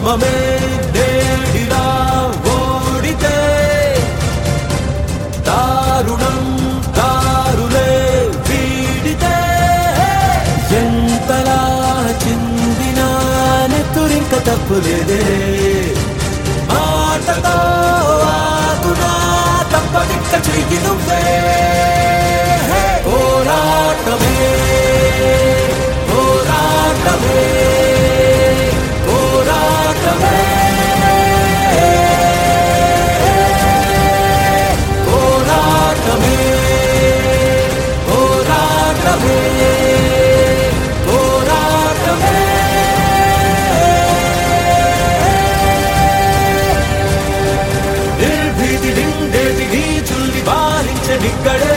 ధర్మమే నేడిలా ఓడితే దారుణం దారులే వీడితే ఎంతలా చిందినా నెత్తురింక తప్పులేదే మాటతో ఆగునా తప్పదిక్క చెయ్యి నువ్వే పోరాటమే పోరాటమే పోరాటమే పోరాటమే పోరాటమే పోరాటమే నిర్భీతి నిండేటి నీచుల్ని బారించనిక్కడే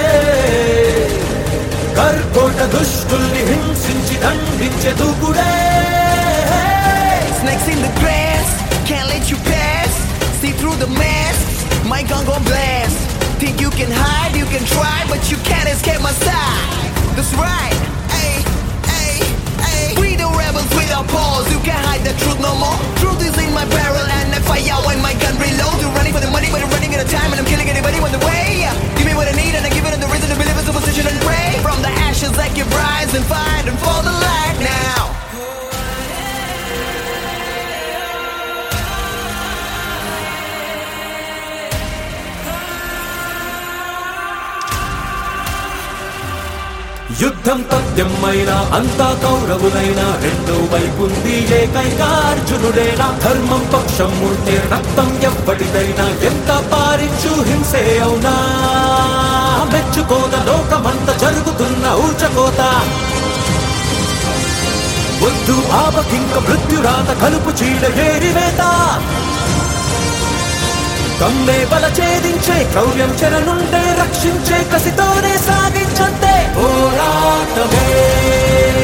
కర్కోట దుష్టుల్ని హింసించి దండించే దూకుడే Snakes in the grass, can't let you pass. See through the mask, my gun gon' blast. Think you can hide, you can try, but you can't escape my side. That's right, ay, ay, ay. We the rebels with our paws, you can't hide the truth no more. Truth is in my barrel and I fire when my gun reloads. You're running for the money, but I'm running out of time and I'm killing anybody on the way. Give me what I need and I give it the reason to believe in superstition and pray. From the ashes I keep rise and fight and for the light now. యుద్ధం తథ్యమైనా అంతా కౌరవులైనా రెండో వైపుంది ఏకైక అర్జునుడేనా ధర్మం పక్షం ఉంటే రక్తం ఎవ్వడిదైనా ఎంత పారించు హింసే అవునా మెచ్చుకోద లోకమంత జరుగుతున్న ఊచకోత వద్దు ఆపకింక మృత్యురాత కలుపు చీడ ఏరివేత కమ్మే బల ఛేదించే క్రౌర్యం చెరనుండే రక్షించే కసితోనే సాగించంతే పోరాటమే